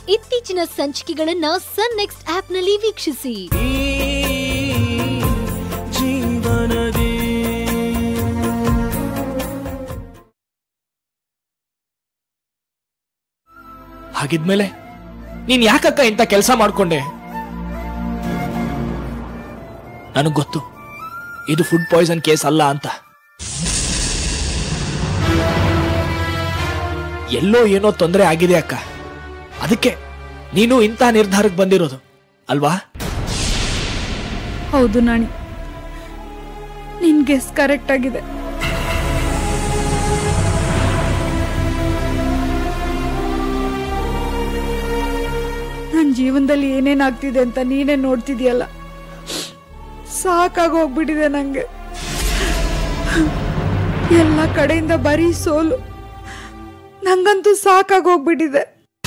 ಇತ್ತೀಚಿನ ಸಂಚಿಕೆಗಳನ್ನ ಸನ್ ನೆಕ್ಸ್ಟ್ ಆಪ್ನಲ್ಲಿ ವೀಕ್ಷಿಸಿ ಜೀವನದಿ ಹಾಗಿದ್ಮೇಲೆ ನೀನ್ ಯಾಕಕ್ಕ ಇಂಥ ಕೆಲಸ ಮಾಡ್ಕೊಂಡೆ ನನಗ್ ಗೊತ್ತು ಇದು ಫುಡ್ ಪಾಯ್ಸನ್ ಕೇಸ್ ಅಲ್ಲ ಅಂತ ಎಲ್ಲೋ ಏನೋ ತೊಂದರೆ ಆಗಿದೆ ಅಕ್ಕ ಅದಕ್ಕೆ ನೀನು ಇಂಥ ನಿರ್ಧಾರಕ್ಕೆ ಬಂದಿರೋದು ಅಲ್ವಾ ಹೌದು ನಾಣಿ ನಿನ್ ಗೆಸ್ ಕರೆಕ್ಟ್ ಆಗಿದೆ ನನ್ನ ಜೀವನದಲ್ಲಿ ಏನೇನಾಗ್ತಿದೆ ಅಂತ ನೀನೇ ನೋಡ್ತಿದ್ಯಲ್ಲ ಸಾಕಾಗಿ ಹೋಗ್ಬಿಟ್ಟಿದೆ ನಂಗೆ ಎಲ್ಲ ಕಡೆಯಿಂದ ಬರೀ ಸೋಲು ನಂಗಂತೂ ಸಾಕಾಗಿ ಹೋಗ್ಬಿಟ್ಟಿದೆ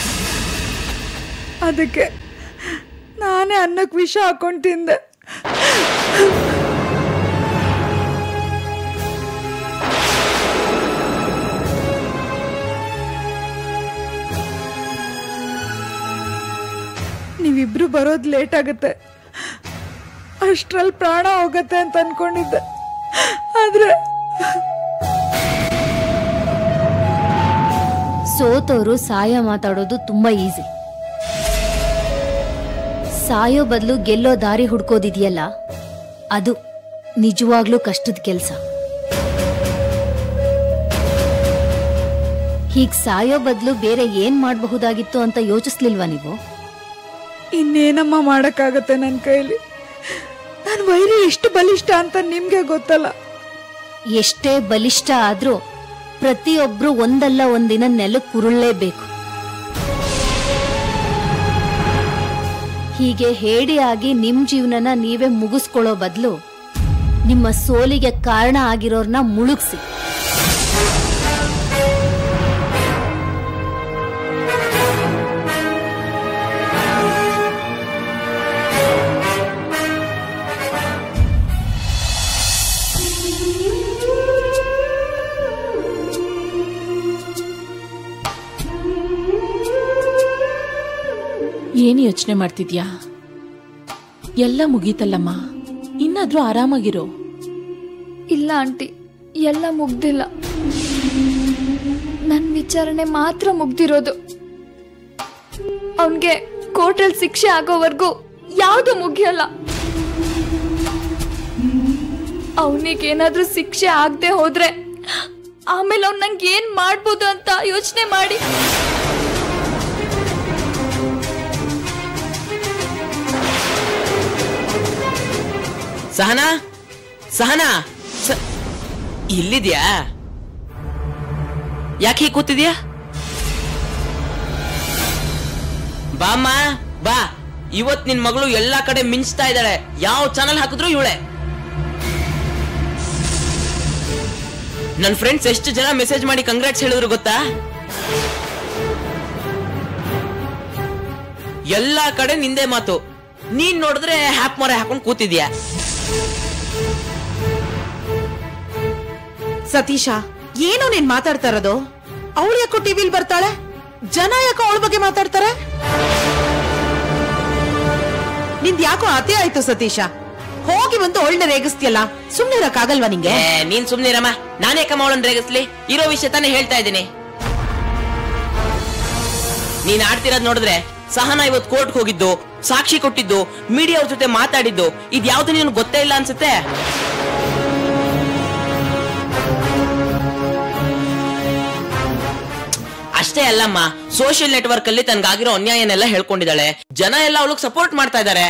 ಅದಕ್ಕೆ ನಾನೇ ಅನ್ನಕ್ಕೆ ವಿಷ ಹಾಕೊಂಡು ತಿಂದೆ ನೀವಿಬ್ರು ಬರೋದು ಲೇಟ್ ಆಗುತ್ತೆ ಅಷ್ಟ್ರಲ್ಲಿ ಪ್ರಾಣ ಹೋಗತ್ತೆ ಅಂತ ಅನ್ಕೊಂಡಿದ್ದೆ ಆದ್ರೆ ಸೋತವರು ಸಾಯ ಮಾತಾಡೋದು ತುಂಬಾ ಈಸಿ ಸಾಯೋ ಬದಲು ಗೆಲ್ಲೋ ದಾರಿ ಹುಡ್ಕೋದಿದೆಯಲ್ಲ ಅದು ನಿಜವಾಗ್ಲೂ ಕಷ್ಟದ ಕೆಲ್ಸ ಹೀಗ್ ಸಾಯೋ ಬದಲು ಬೇರೆ ಏನ್ ಮಾಡಬಹುದಾಗಿತ್ತು ಅಂತ ಯೋಚಿಸ್ಲಿಲ್ವಾ ನೀವು ಇನ್ನೇನಮ್ಮ ಮಾಡಕ್ಕಾಗತ್ತೆ ನನ್ನ ಕೈಲಿ ನನ್ನ ವೈರಿ ಎಷ್ಟು ಬಲಿಷ್ಠ ಅಂತ ನಿಮ್ಗೆ ಗೊತ್ತಲ್ಲ ಎಷ್ಟೇ ಬಲಿಷ್ಠ ಆದ್ರೂ ಪ್ರತಿಯೊಬ್ರು ಒಂದಲ್ಲ ಒಂದಿನ ನೆಲಕ್ಕೆ ಉರುಳಲೇಬೇಕು ಹೀಗೆ ಹೇಡಿಯಾಗಿ ನಿಮ್ ಜೀವನನ ನೀವೇ ಮುಗಿಸ್ಕೊಳ್ಳೋ ಬದಲು ನಿಮ್ಮ ಸೋಲಿಗೆ ಕಾರಣ ಆಗಿರೋರ್ನ ಮುಳುಗ್ಸಿ ಏನು ಯೋಚನೆ ಮಾಡ್ತಿದ್ಯಾ ಎಲ್ಲ ಮುಗೀತಲ್ಲಮ್ಮ ಇನ್ನಾದ್ರೂ ಆರಾಮಾಗಿರೋ ಇಲ್ಲ ಆಂಟಿ ಎಲ್ಲ ಮುಗ್ದಿಲ್ಲ ನನ್ನ ವಿಚಾರಣೆ ಮಾತ್ರ ಮುಗ್ದಿರೋದು ಅವನ್ಗೆ ಕೋರ್ಟಲ್ಲಿ ಶಿಕ್ಷೆ ಆಗೋವರೆಗೂ ಯಾವುದು ಮುಗಿಯಲ್ಲ ಅವನಿಗೇನಾದ್ರೂ ಶಿಕ್ಷೆ ಆಗದೆ ಹೋದ್ರೆ ಆಮೇಲೆ ಅವ್ನು ನಂಗೆ ಏನ್ ಮಾಡ್ಬೋದು ಅಂತ ಯೋಚನೆ ಮಾಡಿ ಸಹನಾ ಸಹನಾ ಸ- ಇಲ್ಲಿದ್ಯಾ ಯಾಕೆ ಹೀಗೆ ಕೂತಿದ್ಯಾ ಬಾಮ್ಮ ಬಾ ಇವತ್ ನಿನ್ ಮಗಳು ಎಲ್ಲಾ ಕಡೆ ಮಿಂಚ್ತಾ ಇದ್ದಾಳೆ ಯಾವ ಚಾನಲ್ ಹಾಕಿದ್ರು ಇವಳೆ ನನ್ ಫ್ರೆಂಡ್ಸ್ ಎಷ್ಟು ಜನ ಮೆಸೇಜ್ ಮಾಡಿ ಕಂಗ್ರಾಟ್ಸ್ ಹೇಳಿದ್ರು ಗೊತ್ತಾ ಎಲ್ಲಾ ಕಡೆ ನಿಂದೆ ಮಾತು ನೀನ್ ನೋಡಿದ್ರೆ ಹ್ಯಾಪ್ ಮೊರೆ ಹಾಕೊಂಡ್ ಕೂತಿದ್ಯಾ ಸತೀಶ ಏನು ನೀನ್ ಮಾತಾಡ್ತಾ ಇರೋದು ಅವಳು ಯಾಕೋ ಟಿವಿಲ್ ಬರ್ತಾಳೆ ಜನ ಯಾಕೋ ಅವಳ ಬಗ್ಗೆ ಮಾತಾಡ್ತಾರೆ ನಿಂದ್ ಯಾಕೋ ಅತಿ ಆಯ್ತು ಸತೀಶ ಹೋಗಿ ಬಂದು ಒಳ್ಳೆ ರೇಗಿಸ್ತಿಯಲ್ಲ ಸುಮ್ನೆ ಇರಕ್ಕಾಗಲ್ವಾ ನಿಂಗೆ ಏ, ನೀನ್ ಸುಮ್ನಿರಮ್ಮ ನಾನೇ ಕಮ್ಮವಳನ್ ರೇಗಿಸ್ಲಿ ಇರೋ ವಿಷಯ ತಾನೇ ಹೇಳ್ತಾ ಇದ್ದೀನಿ ನೀನ್ ಆಡ್ತಿರೋದ್ ನೋಡಿದ್ರೆ ಸಹನಾ ಇವತ್ ಕೋರ್ಟ್ ಹೋಗಿದ್ದು ಸಾಕ್ಷಿ ಕೊಟ್ಟಿದ್ದು ಮೀಡಿಯಾ ಅವ್ರ ಜೊತೆ ಮಾತಾಡಿದ್ದು ಇದ್ಯಾವ್ದು ನೀನು ಗೊತ್ತೇ ಇಲ್ಲ ಅನ್ಸುತ್ತೆ ಅಷ್ಟೇ ಅಲ್ಲಮ್ಮ ಸೋಷಿಯಲ್ ನೆಟ್ವರ್ಕ್ ಅಲ್ಲಿ ತನ್ಗಾಗಿರೋ ಅನ್ಯಾಯನೆಲ್ಲ ಹೇಳ್ಕೊಂಡಿದ್ದಾಳೆ ಜನ ಎಲ್ಲ ಅವಳಿಗೆ ಸಪೋರ್ಟ್ ಮಾಡ್ತಾ ಇದ್ದಾರೆ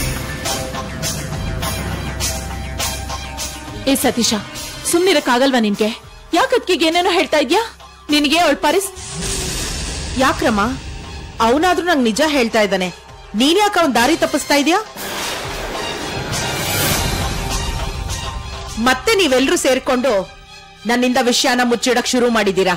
ಏ ಸತೀಶ ಸುಮ್ನಿರಕ್ಕಾಗಲ್ವಾ ನಿನ್ಗೆ ಯಾಕದ್ಕಿಗೆ ಏನೇನೋ ಹೇಳ್ತಾ ಇದ್ಯಾ ನಿನಗೆ ಅವಳ ಪರಿಸ್ ಯಾಕ್ರಮ್ಮ ಅವನಾದ್ರೂ ನಂಗ್ ನಿಜ ಹೇಳ್ತಾ ಇದ್ದಾನೆ ನೀನ್ ಯಾಕೆ ಅವನ್ ದಾರಿ ತಪ್ಪಿಸ್ತಾ ಇದೀಯಾ ಮತ್ತೆ ನೀವೆಲ್ರೂ ಸೇರ್ಕೊಂಡು ನನ್ನಿಂದ ವಿಷಯನ ಮುಚ್ಚಿಡಕ್ ಶುರು ಮಾಡಿದೀರಾ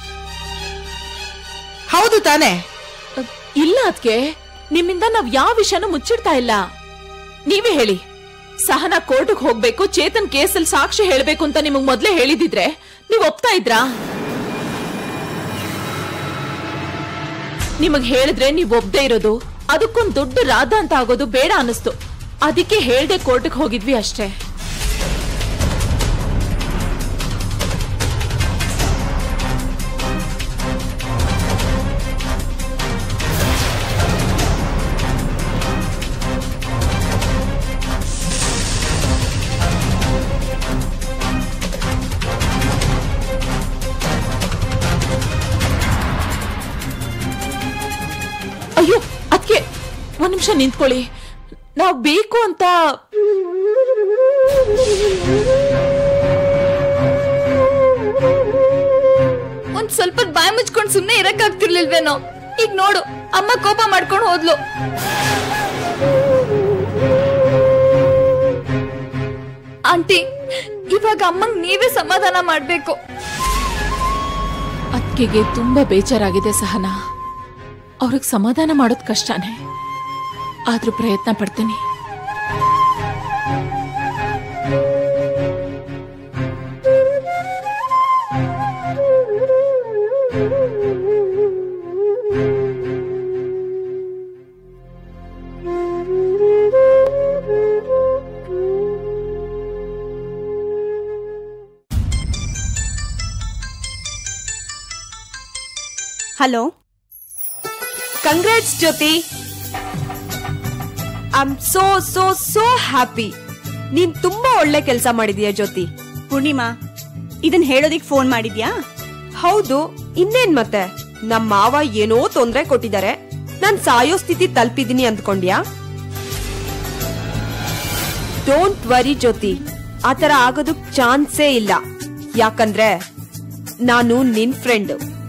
ಹೌದು ತಾನೇ ಇಲ್ಲ ಅದ್ಕೆ ನಿಮ್ಮಿಂದ ನಾವ್ ಯಾವ ವಿಷಯನೂ ಮುಚ್ಚಿಡ್ತಾ ಇಲ್ಲ ನೀವೇ ಹೇಳಿ ಸಹನಾ ಕೋರ್ಟ್ಗೆ ಹೋಗ್ಬೇಕು ಚೇತನ್ ಕೇಸಲ್ಲಿ ಸಾಕ್ಷಿ ಹೇಳ್ಬೇಕು ಅಂತ ನಿಮಗ್ ಮೊದ್ಲೇ ಹೇಳಿದಿದ್ರೆ ನೀವ್ ಒಪ್ತಾ ಇದ್ರಾ ನಿಮಗ್ ಹೇಳಿದ್ರೆ ನೀವ್ ಒಬ್ದೇ ಇರೋದು ಅದಕ್ಕೊಂದ್ ದೊಡ್ಡ ರಾಧ ಅಂತ ಆಗೋದು ಬೇಡ ಅನಿಸ್ತು ಅದಕ್ಕೆ ಹೇಳ್ದೆ ಕೋರ್ಟ್ಗೆ ಹೋಗಿದ್ವಿ ಅಷ್ಟೇ ಅಯ್ಯೋ ಅದಕ್ಕೆ ಒಂದ್ ನಿಮಿಷ ನಿಂತ್ಕೊಳ್ಳಿ ನಾವ್ ಬೇಕು ಅಂತ ಒಂದ್ ಸ್ವಲ್ಪ ಬಾಯ್ ಮುಚ್ಕೊಂಡ್ ಸುಮ್ನೆ ಇರಕ್ ಆಗ್ತಿರ್ಲಿಲ್ವೇನೋ ಈಗ ನೋಡು ಅಮ್ಮ ಕೋಪ ಮಾಡ್ಕೊಂಡು ಹೋದ್ಲು ಆಂಟಿ ಇವಾಗ ಅಮ್ಮಂಗ್ ನೀವೇ ಸಮಾಧಾನ ಮಾಡ್ಬೇಕು ಅಕ್ಕೆಗೆ ತುಂಬಾ ಬೇಜಾರಾಗಿದೆ ಸಹನಾ ಅವ್ರಿಗೆ ಸಮಾಧಾನ ಮಾಡೋದ್ ಕಷ್ಟನೇ ಆದ್ರೂ ಪ್ರಯತ್ನ ಪಡ್ತೀನಿ hello congrats Jyothi I am so so so happy ನೀನ್ ತುಂಬಾ ಒಳ್ಳೆ ಕೆಲಸ ಮಾಡಿದೀಯ ಜ್ಯೋತಿ ಪೂರ್ಣಿಮಾ ಇದನ್ ಹೇಳೋದಿಕ್ ಫೋನ್ ಮಾಡಿದ್ಯಾ ಹೌದು ಇನ್ನೇನ್ ಮತ್ತೆ ನಮ್ ಮಾವ ಏನೋ ತೊಂದ್ರೆ ಕೊಟ್ಟಿದ್ದಾರೆ ನಾನ್ ಸಾಯೋ ಸ್ಥಿತಿ ತಲುಪಿದೀನಿ ಅಂದ್ಕೊಂಡ್ಯಾ ಡೋಂಟ್ ವರಿ ಜ್ಯೋತಿ ಆತರ ಆಗೋದಕ್ ಚಾನ್ಸೇ ಇಲ್ಲ ಯಾಕಂದ್ರೆ ನಾನು ನಿನ್ ಫ್ರೆಂಡ್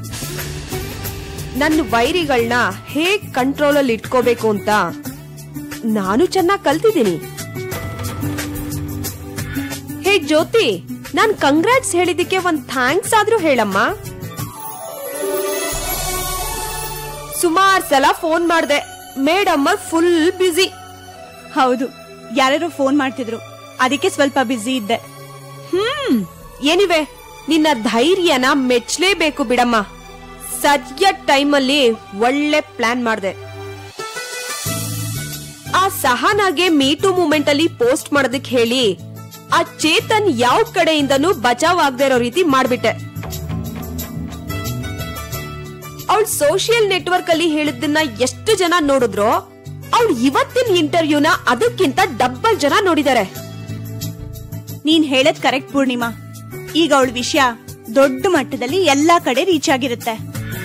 ನನ್ನ ವೈರಿಗಳನ್ನ ಹೇಗ್ ಕಂಟ್ರೋಲ್ ಅಲ್ಲಿ ಇಟ್ಕೋಬೇಕು ಅಂತ ನಾನು ಚೆನ್ನಾಗ್ ಕಲ್ತಿದ್ದೀನಿ ಹೇ ಜ್ಯೋತಿ ನಾನ್ ಕಂಗ್ರಾಟ್ಸ್ ಹೇಳಿದಕ್ಕೆ ಒಂದ್ ಥ್ಯಾಂಕ್ಸ್ ಆದ್ರೂ ಹೇಳಮ್ಮ ಸುಮಾರ್ ಸಲ ಫೋನ್ ಮಾಡ್ದೆ ಮೇಡಮ್ ಫುಲ್ ಬ್ಯುಸಿ ಹೌದು ಯಾರ್ಯಾರೋ ಫೋನ್ ಮಾಡ್ತಿದ್ರು ಅದಕ್ಕೆ ಸ್ವಲ್ಪ ಬ್ಯುಸಿ ಇದ್ದೆ ಹ್ಮ್ ಏನಿವೆ ನಿನ್ನ ಧೈರ್ಯನ ಮೆಚ್ಲೇಬೇಕು ಬಿಡಮ್ಮ ಸರಿಯಾದ ಟೈಮಲ್ಲಿ ಒಳ್ಳೆ ಪ್ಲಾನ್ ಮಾಡ್ದೆ ಆ ಸಹನಾಗೆ ಮೀಟು ಮೂಮೆಂಟ್ ಅಲ್ಲಿ ಪೋಸ್ಟ್ ಮಾಡೋದಕ್ಕೆ ಹೇಳಿ ಆ ಚೇತನ್ ಯಾವ ಕಡೆಯಿಂದನೂ ಬಚಾವ್ ಆಗದೆ ಇರೋ ರೀತಿ ಮಾಡ್ಬಿಟ್ಟೆ ಅವಳು ಸೋಷಿಯಲ್ ನೆಟ್ವರ್ಕ್ ಅಲ್ಲಿ ಹೇಳಿದ್ದನ್ನ ಎಷ್ಟು ಜನ ನೋಡಿದ್ರೋ ಅವಳು ಇವತ್ತಿನ ಇಂಟರ್ವ್ಯೂನ ಅದಕ್ಕಿಂತ ಡಬ್ಬಲ್ ಜನ ನೋಡಿದ್ದಾರೆ ನೀನ್ ಹೇಳದ್ ಕರೆಕ್ಟ್ ಪೂರ್ಣಿಮಾ ಈಗ ಅವಳ ವಿಷಯ ದೊಡ್ಡ ಮಟ್ಟದಲ್ಲಿ ಎಲ್ಲಾ ಕಡೆ ರೀಚ್ ಆಗಿರುತ್ತೆ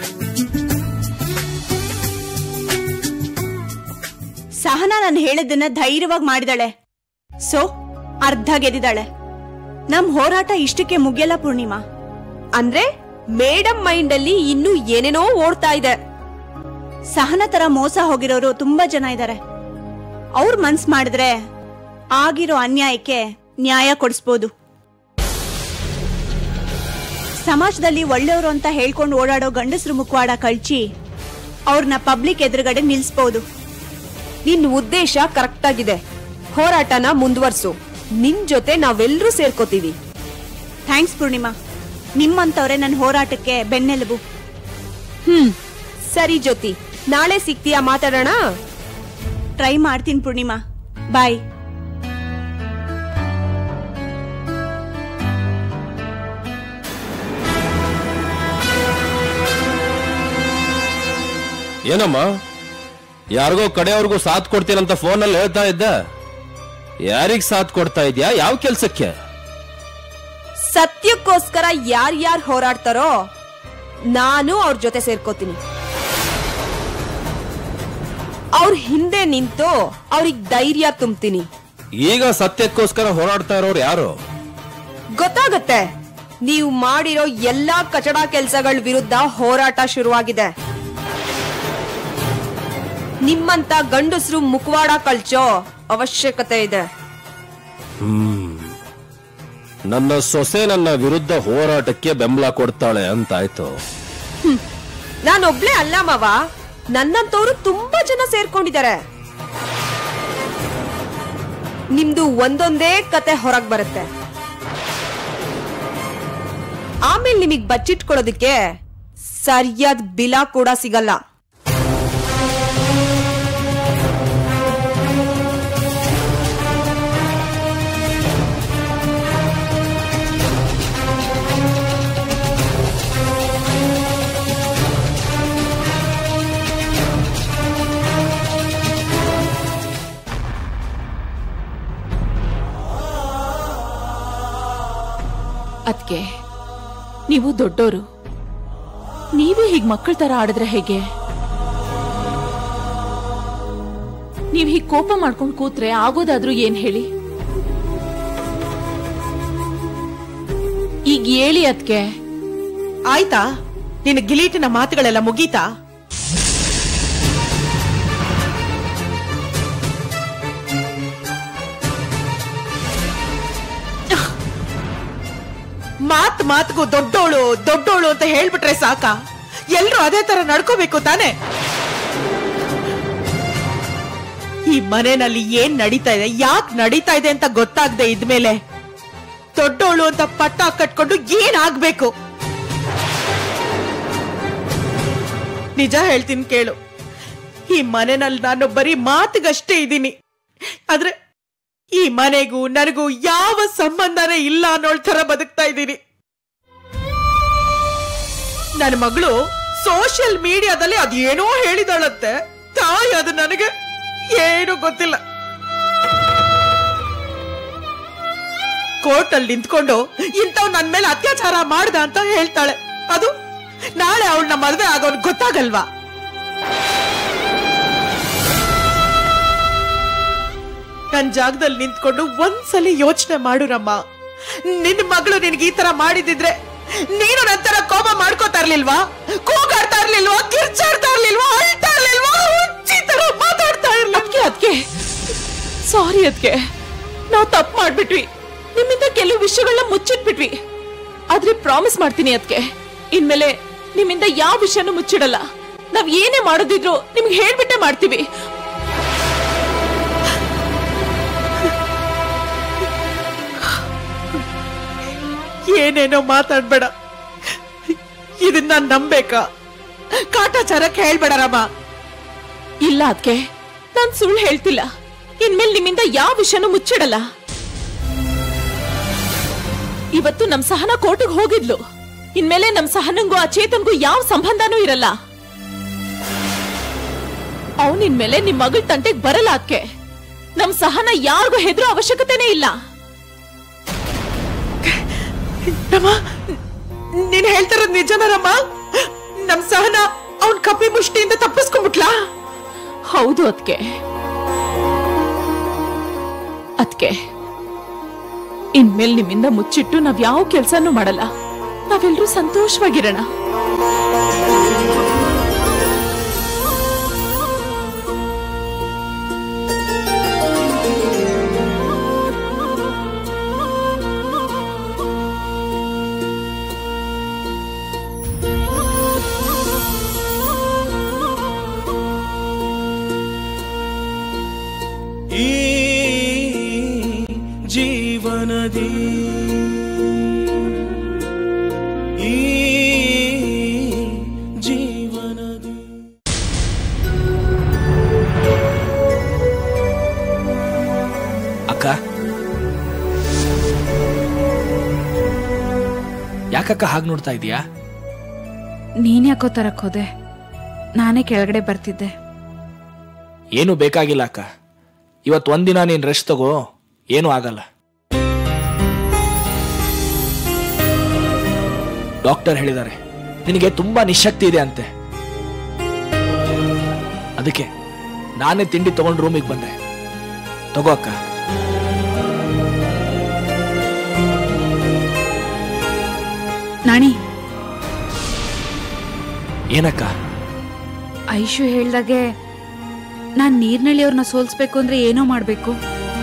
ಸಹನಾ ನಾನು ಹೇಳಿದ್ದನ್ನ ಧೈರ್ಯವಾಗಿ ಮಾಡಿದಾಳೆ ಸೊ ಅರ್ಧ ಗೆದ್ದಿದ್ದಾಳೆ ನಮ್ ಹೋರಾಟ ಇಷ್ಟಕ್ಕೆ ಮುಗಿಯಲ್ಲ ಪೂರ್ಣಿಮಾ ಅಂದ್ರೆ ಮೇಡಮ್ ಮೈಂಡ್ ಅಲ್ಲಿ ಇನ್ನೂ ಏನೇನೋ ಓಡ್ತಾ ಇದೆ ಸಹನ ತರ ಮೋಸ ಹೋಗಿರೋರು ತುಂಬಾ ಜನ ಇದ್ದಾರೆ ಅವ್ರ ಮನ್ಸ್ ಮಾಡಿದ್ರೆ ಆಗಿರೋ ಅನ್ಯಾಯಕ್ಕೆ ನ್ಯಾಯ ಕೊಡಿಸ್ಬೋದು ಸಮಾಜದಲ್ಲಿ ಒಳ್ಳೆಯವರು ಅಂತ ಹೇಳ್ಕೊಂಡು ಓಡಾಡೋ ಗಂಡಸ್ರು ಮುಖವಾಡ ಕಳ್ಚಿ ಅವ್ರನ್ನ ಪಬ್ಲಿಕ್ ಎದುರುಗಡೆ ನಿಲ್ಸ್ಬೋದು ನಿನ್ ಉದ್ದೇಶ ಕರೆಕ್ಟ್ ಆಗಿದೆ ಹೋರಾಟನ ಮುಂದುವರ್ಸು ನಿನ್ ಜೊತೆ ನಾವೆಲ್ಲರೂ ಸೇರ್ಕೋತೀವಿ ಥ್ಯಾಂಕ್ಸ್ ಪೂರ್ಣಿಮಾ ನಿಮ್ಮಂತವ್ರೆ ನನ್ನ ಹೋರಾಟಕ್ಕೆ ಬೆನ್ನೆಲುಬು ಹ್ಮ್ ಸರಿ ಜ್ಯೋತಿ ನಾಳೆ ಸಿಗ್ತೀಯಾ ಮಾತಾಡೋಣ ಟ್ರೈ ಮಾಡ್ತೀನಿ ಪೂರ್ಣಿಮಾ ಬಾಯ್ ಏನಮ್ಮ ಯಾರಿಗೋ ಕಡೆಯವ್ರಿಗೂ ಸಾಥ್ ಕೊಡ್ತೀನಂತ ಫೋನಲ್ಲಿ ಹೇಳ್ತಾ ಇದ್ದ ಯಾರಿಗ್ ಸಾಥ್ ಕೊಡ್ತಾ ಇದ್ಯಾ ಯಾವ ಕೆಲ್ಸಕ್ಕೆ ಸತ್ಯಕ್ಕೋಸ್ಕರ ಯಾರ್ಯಾರು ಹೋರಾಡ್ತಾರೋ ನಾನು ಅವ್ರ ಜೊತೆ ಸೇರ್ಕೋತೀನಿ ಅವ್ರ ಹಿಂದೆ ನಿಂತು ಅವ್ರಿಗೆ ಧೈರ್ಯ ತುಂಬ್ತೀನಿ ಈಗ ಸತ್ಯಕ್ಕೋಸ್ಕರ ಹೋರಾಡ್ತಾ ಇರೋರು ಯಾರು ಗೊತ್ತಾಗತ್ತೆ ನೀವು ಮಾಡಿರೋ ಎಲ್ಲಾ ಕಚಡ ಕೆಲ್ಸಗಳ ವಿರುದ್ಧ ಹೋರಾಟ ಶುರುವಾಗಿದೆ ನಿಮ್ಮಂತ ಗಂಡಸರು ಮುಖವಾಡ ಕಳ್ಚೋ ಅವಶ್ಯಕತೆ ಇದೆ ಹ್ಮ್ ನನ್ನ ಸೊಸೆ ನನ್ನ ವಿರುದ್ಧ ಹೋರಾಟಕ್ಕೆ ಬೆಂಬಲ ಕೊಡ್ತಾಳೆ ಅಂತಾಯ್ತು ನಾನೊಬ್ಳೆ ಅಲ್ಲ ಮಾವ ನನ್ನಂತವ್ರು ತುಂಬಾ ಜನ ಸೇರ್ಕೊಂಡಿದ್ದಾರೆ ನಿಮ್ದು ಒಂದೊಂದೇ ಕತೆ ಹೊರಗ್ ಬರುತ್ತೆ ಆಮೇಲೆ ನಿಮಗ್ ಬಚ್ಚಿಟ್ಕೊಳ್ಳೋದಕ್ಕೆ ಸರಿಯಾದ ಬಿಲ ಕೂಡ ಸಿಗಲ್ಲ ಅದ್ಕೆ ನೀವು ದೊಡ್ಡೋರು ನೀವೇ ಹೀಗ್ ಮಕ್ಕಳ ತರ ಆಡಿದ್ರೆ ಹೇಗೆ ನೀವ್ ಹೀಗ್ ಕೋಪ ಮಾಡ್ಕೊಂಡ್ ಕೂತ್ರೆ ಆಗೋದಾದ್ರೂ ಏನ್ ಹೇಳಿ ಈಗ ಹೇಳಿ ಅದ್ಕೆ ಆಯ್ತಾ ನಿನ್ನ ಗಿಲೀಟಿನ ಮಾತುಗಳೆಲ್ಲ ಮುಗೀತಾ ಮಾತ್ ಮಾತ್ಗೂ ದೊಡ್ಡೋಳು ದೊಡ್ಡೋಳು ಅಂತ ಹೇಳ್ಬಿಟ್ರೆ ಸಾಕ ಎಲ್ರು ಅದೇ ತರ ನಡ್ಕೋಬೇಕು ತಾನೆ ಈ ಮನೆಯಲ್ಲಿ ಏನ್ ನಡೀತಾ ಇದೆ ಯಾಕೆ ನಡೀತಾ ಇದೆ ಅಂತ ಗೊತ್ತಾಗದೆ ಇದ್ಮೇಲೆ ದೊಡ್ಡೋಳು ಅಂತ ಪಟ್ಟ ಕಟ್ಕೊಂಡು ಏನ್ ಆಗ್ಬೇಕು ನಿಜ ಹೇಳ್ತೀನಿ ಕೇಳು ಈ ಮನೆನಲ್ಲಿ ನಾನು ಬರೀ ಮಾತಿಗಷ್ಟೇ ಇದ್ದೀನಿ ಆದ್ರೆ ಈ ಮನೆಗೂ ನನಗೂ ಯಾವ ಸಂಬಂಧನೇ ಇಲ್ಲ ಅನ್ನೋಳ್ ತರ ಬದುಕ್ತಾ ಇದ್ದೀನಿ ನನ್ನ ಮಗಳು ಸೋಷಿಯಲ್ ಮೀಡಿಯಾದಲ್ಲಿ ಅದೇನೋ ಹೇಳಿದಾಳಂತೆ ತಾಯಿ ಅದು ನನಗೆ ಏನು ಗೊತ್ತಿಲ್ಲ ಕೋರ್ಟ್ ಅಲ್ಲಿ ನಿಂತ್ಕೊಂಡು ಇಂಥವ್ ನನ್ ಮೇಲೆ ಅತ್ಯಾಚಾರ ಮಾಡ್ದ ಅಂತ ಹೇಳ್ತಾಳೆ ಅದು ನಾಳೆ ಅವಳನ್ನ ಮದ್ವೆ ಆಗೋನ್ ಗೊತ್ತಾಗಲ್ವಾ ನನ್ ಜಾಗದಲ್ಲಿ ನಿಂತ್ಕೊಂಡು ಒಂದ್ಸಲಿ ಯೋಚನೆ ಮಾಡುರಮ್ಮ ನಿನ್ ಮಗಳು ನಿನ್ಗೆ ಈ ತರ ಮಾಡಿದಿದ್ರೆ ನೀನು ನಂತರ ಕೋಪ ಮಾಡ್ಕೋತಾ ಇರ್ಲಿಲ್ವಾ ಕೂಗಾಡ್ತಾ ಇರ್ಲಿಲ್ವಾ ಕಿರ್ಚಾಡ್ತಾ ಇರ್ಲಿಲ್ವಾ ಅಳ್ತಾ ಇರ್ಲಿಲ್ವಾ ಹುಚ್ಚಿ ತರ ಮಾತಾಡ್ತಾ ಇರ್ಲಿಲ್ವಾ ಅದ್ಕೆ ಅದ್ಕೆ ಸಾರಿ ಅದ್ಕೆ ನಾವು ತಪ್ಪು ಮಾಡ್ಬಿಟ್ವಿ ನಿಮ್ಮಿಂದ ಕೆಲವು ವಿಷಯಗಳನ್ನ ಮುಚ್ಚಿಟ್ಬಿಟ್ವಿ ಆದ್ರೆ ಪ್ರಾಮಿಸ್ ಮಾಡ್ತೀನಿ ಅದ್ಕೆ ಇನ್ಮೇಲೆ ನಿಮ್ಮಿಂದ ಯಾವ ವಿಷಯನೂ ಮುಚ್ಚಿಡಲ್ಲ ನಾವ್ ಏನೇ ಮಾಡೋದಿದ್ರು ನಿಮ್ಗೆ ಹೇಳ್ಬಿಟ್ಟೆ ಮಾಡ್ತೀವಿ ಏನೇನೋ ಮಾತಾಡ್ಬೇಡ ಇದನ್ನ ನಾನ್ ನಂಬೇಕಾ ಕಾಟಾಚಾರಕ್ಕೆ ಹೇಳ್ಬೇಡರಮ್ಮ ಇಲ್ಲ ಅದ್ಕೆ ನಾನ್ ಸುಳ್ಳು ಹೇಳ್ತಿಲ್ಲ ಇನ್ಮೇಲೆ ನಿಮ್ಮಿಂದ ಯಾವ ವಿಷಯನೂ ಮುಚ್ಚಿಡಲ್ಲ ಇವತ್ತು ನಮ್ ಸಹನ ಕೋರ್ಟಿಗೆ ಹೋಗಿದ್ಲು ಇನ್ಮೇಲೆ ನಮ್ ಸಹನಂಗೂ ಆ ಚೇತನ್ಗೂ ಯಾವ ಸಂಬಂಧನೂ ಇರಲ್ಲ ಅವನ್ ಇನ್ಮೇಲೆ ನಿಮ್ ಮಗಳ ತಂಟೆಗ್ ಬರಲ್ಲ ಅದ್ಕೆ ನಮ್ ಸಹನ ಯಾರಿಗೂ ಹೆದರೋ ಅವಶ್ಯಕತೆನೇ ಇಲ್ಲ ರಮ್ಮ ನೀನ್ ಹೇಳ್ತಿರೋದ್ ನಿಜನರಮ್ಮ ನಮ್ ಸಹನ ಅವನ್ ಕಪಿ ಮುಷ್ಟಿಯಿಂದ ತಪ್ಪಿಸ್ಕೊಂಡ್ಬಿಟ್ಲಾ ಹೌದು ಅದ್ಕೆ ಅದ್ಕೆ ಇನ್ಮೇಲೆ ನಿಮ್ಮಿಂದ ಮುಚ್ಚಿಟ್ಟು ನಾವ್ ಯಾವ ಕೆಲ್ಸನೂ ಮಾಡಲ್ಲ ನಾವೆಲ್ಲರೂ ಸಂತೋಷವಾಗಿರೋಣ ಈ ಜೀವನದಿ ಈ ಜೀವನದಿ ಅಕ್ಕ ಯಾಕಕ್ಕ ಹಾಗೆ ನೋಡ್ತಾ ಇದೀಯಾ ನೀನ್ ಯಾಕೋ ತರಕ್ ಹೋದೆ ನಾನೇ ಕೆಳಗಡೆ ಬರ್ತಿದ್ದೆ ಏನು ಬೇಕಾಗಿಲ್ಲ ಅಕ್ಕ ಇವತ್ತು ಒಂದಿನ ನೀನ್ ರೆಸ್ಟ್ ತಗೋ ಏನೂ ಆಗಲ್ಲ ಡಾಕ್ಟರ್ ಹೇಳಿದ್ದಾರೆ ನಿನಗೆ ತುಂಬಾ ನಿಶಕ್ತಿ ಇದೆ ಅಂತೆ ಅದಕ್ಕೆ ನಾನೇ ತಿಂಡಿ ತಗೊಂಡು ರೂಮಿಗೆ ಬಂದೆ ತಗೋ ಅಕ್ಕ ನಾಣಿ ಏನಕ್ಕ ಐಶು ಹೇಳ್ದಾಗೆ ನಾನ್ ನೀರ್ನಳ್ಳಿಯವ್ರನ್ನ ಸೋಲ್ಸ್ಬೇಕು ಅಂದ್ರೆ ಏನೋ ಮಾಡ್ಬೇಕು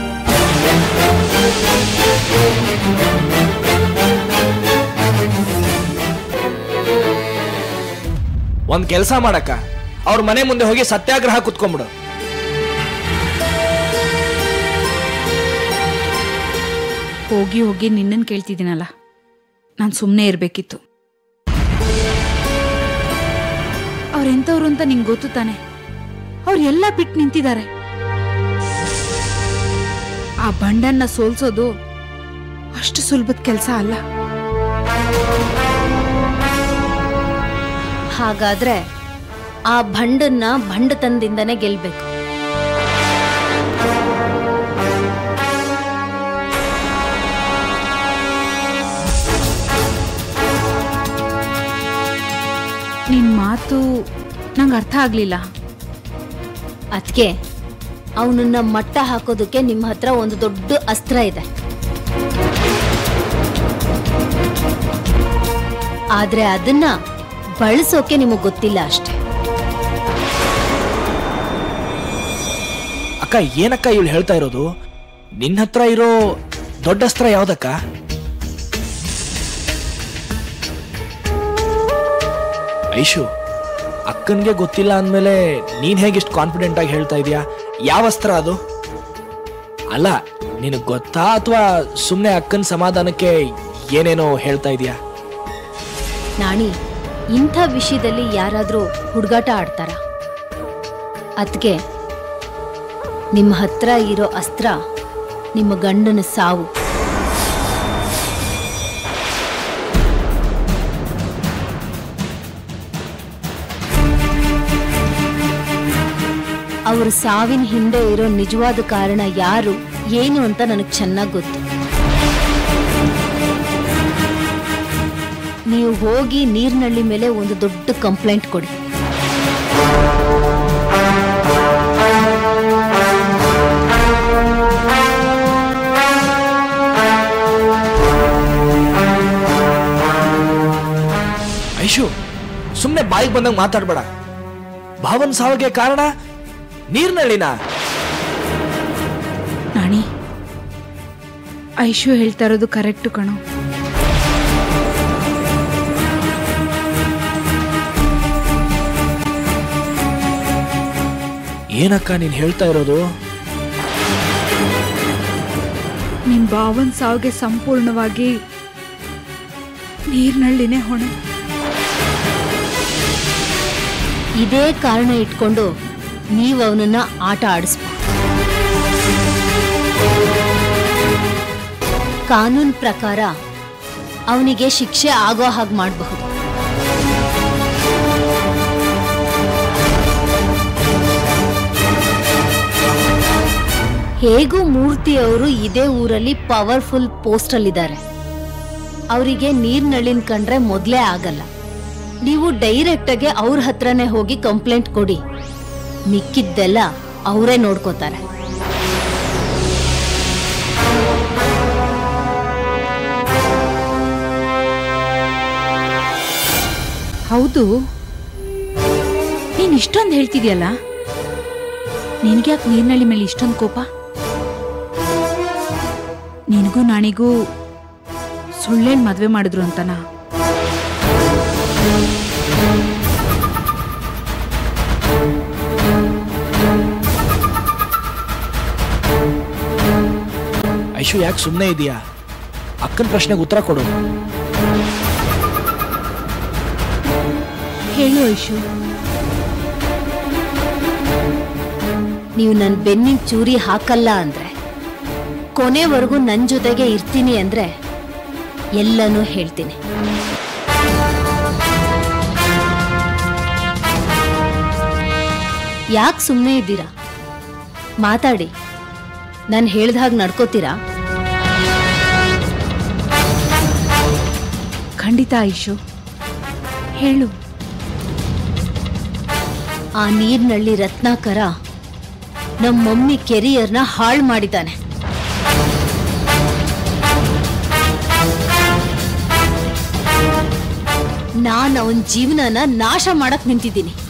ಒಂದ್ ಕೆಲಸ ಮಾಡಕ್ಕ ಅವ್ರ ಮನೆ ಮುಂದೆ ಹೋಗಿ ಸತ್ಯಾಗ್ರಹ ಕುತ್ಕೊಂಡ್ಬಿಡು ಹೋಗಿ ಹೋಗಿ ನಿನ್ನನ್ ಕೇಳ್ತಿದ್ದೀನಲ್ಲ ನಾನು ಸುಮ್ಮನೆ ಇರ್ಬೇಕಿತ್ತು ಅವ್ರೆಂಥವ್ರು ಅಂತ ನಿಂಗೆ ಗೊತ್ತು ತಾನೆ ಅವ್ರು ಎಲ್ಲ ಬಿಟ್ಟು ನಿಂತಿದ್ದಾರೆ ಆ ಬಂಡನ್ನ ಸೋಲ್ಸೋದು ಅಷ್ಟು ಸುಲಭದ ಕೆಲಸ ಅಲ್ಲ ಹಾಗಾದ್ರೆ ಆ ಭಂಡನ್ನ ಭಂಡತನದಿಂದನೇ ಗೆಲ್ಬೇಕು ಮಾತು ನಂಗೆ ಅರ್ಥ ಆಗ್ಲಿಲ್ಲ ಅದಕ್ಕೆ ಅವನನ್ನ ಮಟ್ಟ ಹಾಕೋದಕ್ಕೆ ನಿಮ್ಮ ಹತ್ರ ಒಂದು ದೊಡ್ಡ ಅಸ್ತ್ರ ಇದೆ ಆದ್ರೆ ಅದನ್ನ ಬಳಸೋಕೆ ನಿಮಗ್ ಗೊತ್ತಿಲ್ಲ ಅಷ್ಟೇ ಅಕ್ಕ ಏನಕ್ಕ ಇವಳು ಹೇಳ್ತಾ ಇರೋದು ನಿನ್ನ ಹತ್ರ ಇರೋ ದೊಡ್ಡ ಅಸ್ತ್ರ ಯಾವ್ದಕ್ಕ ಐಶು ಅಕ್ಕನ್ಗೆ ಗೊತ್ತಿಲ್ಲ ಅಂದ್ಮೇಲೆ ನೀನ್ ಹೇಗೆ ಇಷ್ಟು ಕಾನ್ಫಿಡೆಂಟ್ ಆಗಿ ಹೇಳ್ತಾ ಇದೀಯಾ ಯಾವ ಅಸ್ತ್ರ ಅದು ಅಲ್ಲ ನಿನಗ್ ಗೊತ್ತಾ ಅಥವಾ ಸುಮ್ಮನೆ ಅಕ್ಕನ ಸಮಾಧಾನಕ್ಕೆ ಏನೇನೋ ಹೇಳ್ತಾ ಇದೀಯಾ ನಾಣಿ ಇಂಥ ವಿಷಯದಲ್ಲಿ ಯಾರಾದ್ರೂ ಹುಡುಗಾಟ ಆಡ್ತಾರ ಅದಕ್ಕೆ ನಿಮ್ಮ ಹತ್ರ ಇರೋ ಅಸ್ತ್ರ ನಿಮ್ಮ ಗಂಡನ ಸಾವು ಅವ್ರ ಸಾವಿನ ಹಿಂದೆ ಇರೋ ನಿಜವಾದ ಕಾರಣ ಯಾರು ಏನು ಅಂತ ನನಗೆ ಚೆನ್ನಾಗಿ ಗೊತ್ತು ನೀವು ಹೋಗಿ ನೀರ್ನಳ್ಳಿ ಮೇಲೆ ಒಂದು ದೊಡ್ಡ ಕಂಪ್ಲೇಂಟ್ ಕೊಡಿ ಐಶು ಸುಮ್ಮನೆ ಬಾಯಿಗೆ ಬಂದಂಗೆ ಮಾತಾಡ್ಬೇಡ ಭಾವನ್ ಸಾವಿಗೆ ಕಾರಣ ನೀರ್ನಳ್ಳಿನ ನಾಣಿ ಐಶು ಹೇಳ್ತಾ ಇರೋದು ಕರೆಕ್ಟು ಕಣೋ ಏನಕ್ಕ ನೀನ್ ಹೇಳ್ತಾ ಇರೋದು ನಿಮ್ ಭಾವನ್ ಸಾವಿಗೆ ಸಂಪೂರ್ಣವಾಗಿ ನೀರ್ನಳ್ಳಿನೇ ಹೊಣೆ ಇದೇ ಕಾರಣ ಇಟ್ಕೊಂಡು ನೀವು ಅವನನ್ನ ಆಟ ಆಡಿಸ್ಬೋದು ಕಾನೂನ್ ಪ್ರಕಾರ ಅವನಿಗೆ ಶಿಕ್ಷೆ ಆಗೋ ಹಾಗೆ ಮಾಡಬಹುದು ಹೇಗೂ ಮೂರ್ತಿ ಅವರು ಇದೇ ಊರಲ್ಲಿ ಪವರ್ಫುಲ್ ಪೋಸ್ಟಲ್ಲಿದ್ದಾರೆ ಅವರಿಗೆ ನೀರ್ನಳ್ಳಿನ ಕಂಡ್ರೆ ಮೊದಲೇ ಆಗಲ್ಲ ನೀವು ಡೈರೆಕ್ಟಾಗಿ ಅವ್ರ ಹತ್ರನೇ ಹೋಗಿ ಕಂಪ್ಲೇಂಟ್ ಕೊಡಿ ಮಿಕ್ಕಿದ್ದೆಲ್ಲ ಅವರೇ ನೋಡ್ಕೋತಾರೆ ಹೌದು ನೀನ್ ಇಷ್ಟೊಂದು ಹೇಳ್ತಿದ್ಯಲ್ಲ ನಿನ್ಗ್ಯಾಕೆ ನೀರ್ನಳ್ಳಿ ಮೇಲೆ ಇಷ್ಟೊಂದು ಕೋಪ ನಿನಗೂ ನಾಣಿಗೂ ಸುಳ್ಳೇನ್ ಮದ್ವೆ ಮಾಡಿದ್ರು ಅಂತನಾ ಐಶು ಯಾಕೆ ಸುಮ್ಮನೆ ಇದೆಯಾ ಅಕ್ಕನ ಪ್ರಶ್ನೆಗೆ ಉತ್ತರ ಕೊಡು ಹೇಳು ಐಶು ನೀವು ನನ್ನ ಬೆನ್ನಿಗೆ ಚೂರಿ ಹಾಕಲ್ಲ ಅಂದ್ರೆ ಕೊನೆವರೆಗೂ ನನ್ನ ಜೊತೆಗೆ ಇರ್ತೀನಿ ಅಂದ್ರೆ ಎಲ್ಲನೂ ಹೇಳ್ತೀನಿ ಯಾಕೆ ಸುಮ್ಮನೆ ಇದ್ದೀರಾ ಮಾತಾಡಿ ನಾನು ಹೇಳ್ದ ಹಾಗೆ ನಡ್ಕೋತೀರಾ ಖಂಡಿತ ಐಶು ಹೇಳು ಆ ನೀರ್ನಳ್ಳಿ ರತ್ನಾಕರ ನಮ್ಮ ಮಮ್ಮಿ ಕೆರಿಯರ್ನ ಹಾಳು ಮಾಡಿದ್ದಾನೆ ನಾನು ಅವನ ಜೀವನನ ನಾಶ ಮಾಡಕ್ ನಿಂತಿದ್ದೀನಿ